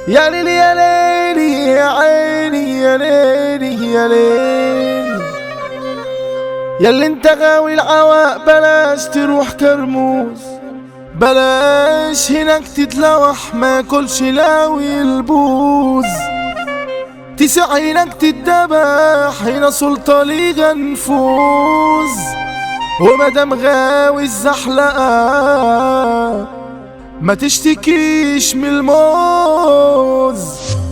يا ليلي يا ليلي يا عيني يا ليلي يا ليلي يا اللي انت غاوي العواء بلاش تروح كرموز بلاش هناك تتلوح ما كلش لاوي البوز تسع هناك تتدبح هنا سلطة ليغا نفوز ومدام غاوي الزحلقة ما تشتكيش من الموز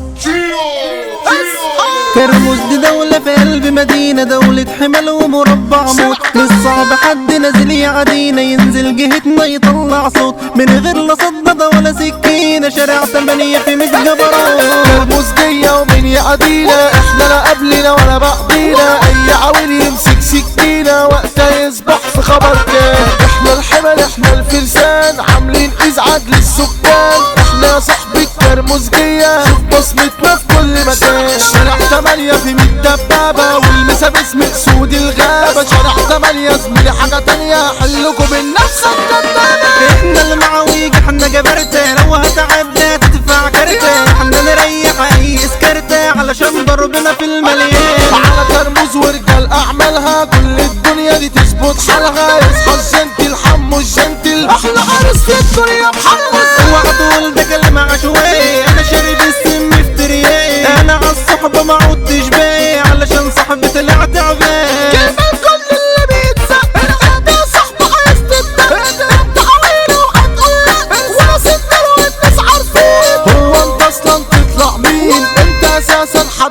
كرموز دي دولة في قلب مدينة دولة حمل ومربع موت مش صعب حد نازل يعدينا ينزل جهتنا يطلع صوت من غير لا صددة ولا سكينة شارع تمانية في مش جبروت كرموز جاية ومين يعدينا احنا لا قبلنا ولا بعدينا اي عويل يمسك سكينة وقتها يصبح في خبر كان احنا الحمل احنا الفرسان عاملين ازعاج للسكان احنا يا صاحبي الكرموز جاية شوف بصمتنا في كل مكان شارع تمانية في ميت دبابة والمسا باسم اسود الغابة شارع تمانية زميلي حاجة تانية حلكوا بالنفس الدبابة احنا المعويج احنا جبرتة لو هتعدى تدفع كارتة احنا نريح اي اسكرتة علشان ضربنا في المليان على كرموز ورجال اعمالها كل الدنيا دي تظبط حالها يصحى الجنتل حمو الجنتل احلى عرس في الدنيا بحالها اوعى تقول ده كلام عشوائي انا شارب السم في ترياقي انا عالصحبة ما عدتش باقي علشان صاحبي طلع تعبان كيف الكل اللي بيتزق الغدا صاحبه عايز تبدا انت عويل وهتقول وانا ستر والناس عارفين هو انت اصلا تطلع مين انت اساسا حد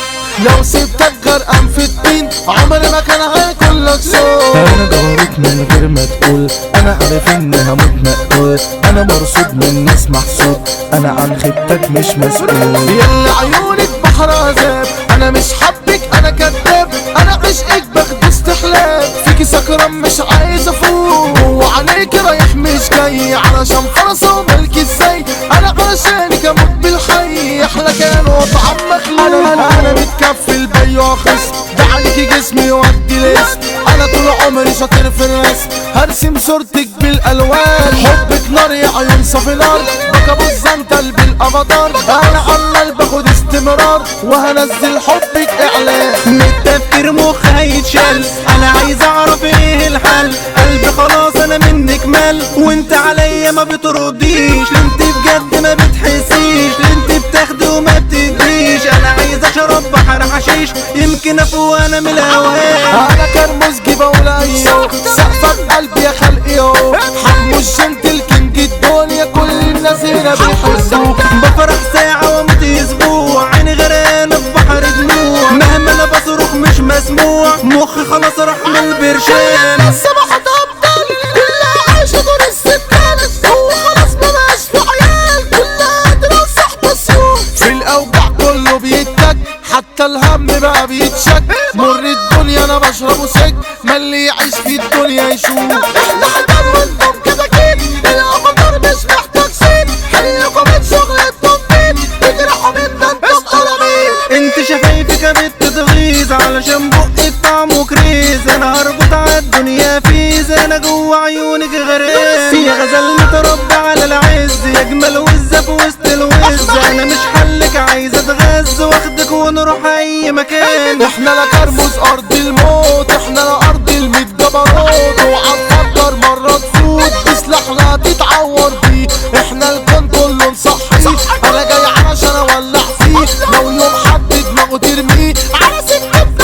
لو سبتك غرقان في الطين عمري ما كان هيكون لك صوت انا جارك من غير ما تقول انا عارف اني هموت مقتول انا مرصود من ناس محسود انا عن خيبتك مش مسؤول يلا عيونك بحر عذاب انا مش حبك انا كذاب انا عشقك باخد استحلال فيكي سكران مش عايز افوق وعليك رايح مش جاي علشان فرصة وملك ازاي انا علشانك اموت بالحي احلى كان وطعم مخلوق انا انا متكفل بيو خصم ده عليكي جسمي يودي الاسم انا طول عمري شاطر في الرسم هرسم صورتك بالالوان حبك نار يا عيون صافي نار بكا بالزنتل بالافاتار انا عمال باخد استمرار وهنزل حبك اعلان من التفكير مخ هيتشال انا عايز اعرف ايه الحل قلبي خلاص انا منك مال وانت عليا ما بترديش انت بجد ما بتحسيش انت بتاخدي وما بتديش انا عايز اشرب بحر حشيش يمكن افوق انا من الاوهام انا كرموز جيبه ولا ايو سقفة بقلبي يا خلقي يو حمو الجنتل كينج الدنيا كل الناس هنا بيحبوك بفرح ساعة واموت اسبوع عيني غرقانة في بحر دموع مهما انا بصرخ مش مسموع مخي خلاص راح من البرشام الصباح تبطل كلها عايشة دور الستان هو خلاص مبقاش في عيال كلها قادرة صاحبة سيوف في الأوجاع كله بيتك حتى الهم بقى بيتشك مر الدنيا أنا بشربه سك ما اللي يعيش في الدنيا يشوف احنا حكام وانتم كده كده الأخطر مش محتاج سين حلكم من شغل التنطيط اجرحوا منا انتم قلمين انت شفايفك بتتغيظ علشان بقك طعمه كريز انا هربط على الدنيا فيز انا جوه عيونك غريز يا غزل متربى على العز يا جمال وزة في وسط الوز انا مش حلك عايز اتغز واخدك ونروح اي مكان احنا لا كرموز ارض الموت احنا لا ارض الميت جبروت اوعى تفكر مرة تفوت بسلاح لا تتعور بيه احنا الكون كله نصحي انا جاي علشان اولع فيه لو يوم حد دماغه ترميه على سكتنا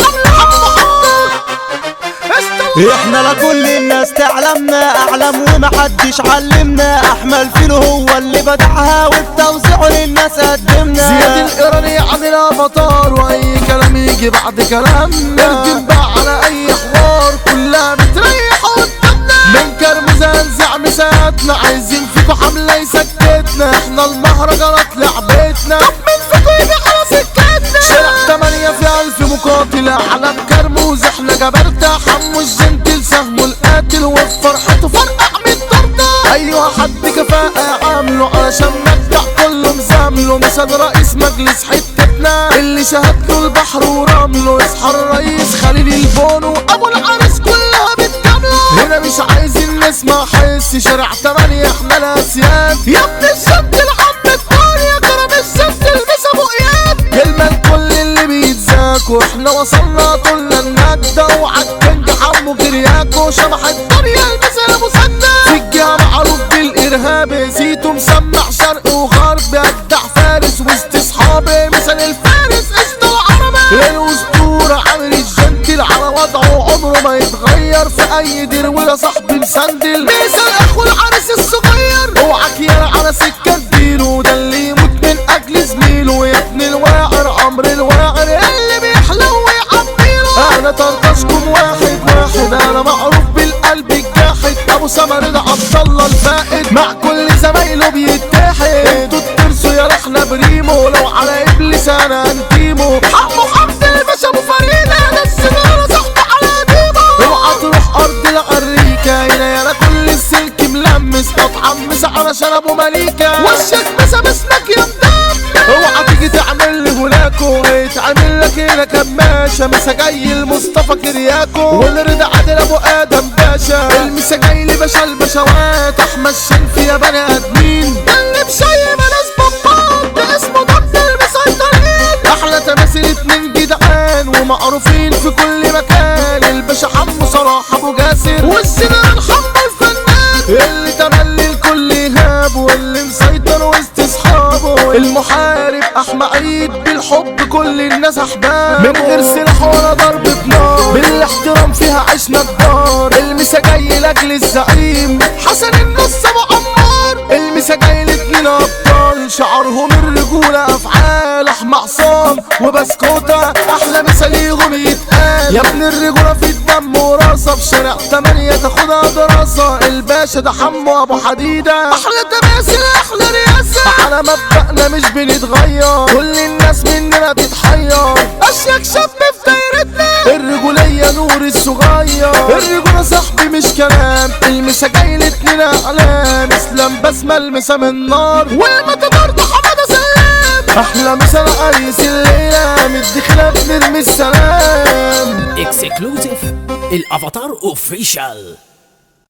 احنا معلم احنا لا كل الناس تعلمنا اعلم ومحدش علمنا احمل فيلو هو اللي بدعها والتوزيع للناس زياد قدمنا الإيراني عن الافاتار واي كلام يجي بعد كلامنا ارجم بقى على اي حوار كلها بتريح قدامنا من كرموز انزع مساتنا عايزين فيكو حملة يسكتنا احنا المهرجانات لعبتنا طب مين فيكو يجي على سكتنا شارع تمانية في الف مقاتل على كرموز احنا جبرتا حمو الجنتل سهمه القاتل وفي فرحته فرقع من الطردة ايوه حد كفاءة عامله علشان مبدع كله مزامله مثل رئيس مجلس حتتنا اللي شهد له البحر ورمله يصحى الرئيس خليل البونو ابو العريس كلها بتكامله هنا مش عايزين نسمع حس شارع تمانية احنا الاسياد يا ابن الشد العم الدنيا كرم واحنا وصلنا طولنا الندى وعالكنج حمو كرياكو شبح الدنيا المثل ابو سنة في الجهة معروف بالارهاب زيتو مسمع شرق وغرب اجدع فارس وسط اصحابي مثل الفارس قشطة العربي الاسطورة عامل الجنتل على وضعه عمره ما يتغير في اي دير ولا صاحبي مسندل مثل اخو العرس الصغير اوعك يا على سكة تديله ده اللي يموت من اجل زميله يا ابن الواعر عمر الواعر اللي بيحلو ويعبيله انا طرطشكم واحد واحد انا معروف بالقلب الجاحد ابو سمر ده عبد الله الفائد مع كل زمايله بيتحد انتوا ترسوا يا رحنا بريمو لو على ابليس انا انتيمو حمو حمد الباشا ابو فريده ده السناره صاحبه على ديمو اوعى تروح ارض الامريكا هنا يالا كل السلك ملمس اتحمس علشان ابو مليكه وشك مسا باسمك يا مدمر اوعى تيجي تعمل لي هناكو يتعمل لك هنا كماشة مسا جاي المصطفى كرياكو والرضا عادل ابو ادم باشا المسا جاي لي باشا البشوات احمد شنفي يا بني ادمين ده اللي مشيب ناس بطال ده اسمه ضد المسيطرين احلى تماثيل اتنين جدعان ومعروفين في كل مكان الباشا حمو صلاح ابو جاسر والسنان حمو الفنان اللي تملي الكل يهاب واللي مسيطر وسط اصحابه المحارب احمد عيد بالحب كل الناس احباب من غير سلاح ولا ضرب بنار بالاحترام فيها عشنا كبار المسا جاي لاجل الزعيم حسن النص ابو عمار المسا جاي لاتنين ابطال شعرهم الرجوله افعال احمى عصام وبسكوته احلى مسا ليهم يتقال يا ابن الرجوله في الدم وراسه في شارع تمانية تاخدها دراسه الباشا ده حمو ابو حديده احلى تماثيل احلى رياسه على مبدأنا مش بنتغير كل الناس مننا تتحير اشيك شاب في دايرتنا الرجولية نور الصغير الرجولة صاحبي مش كلام المسا جاي لاتنين اعلام اسلام بسمة المسا من نار والمتدار ده حمادة سلام احلى مسا العريس الليلة مدي خلاف نرمي السلام اكسكلوزيف الافاتار اوفيشال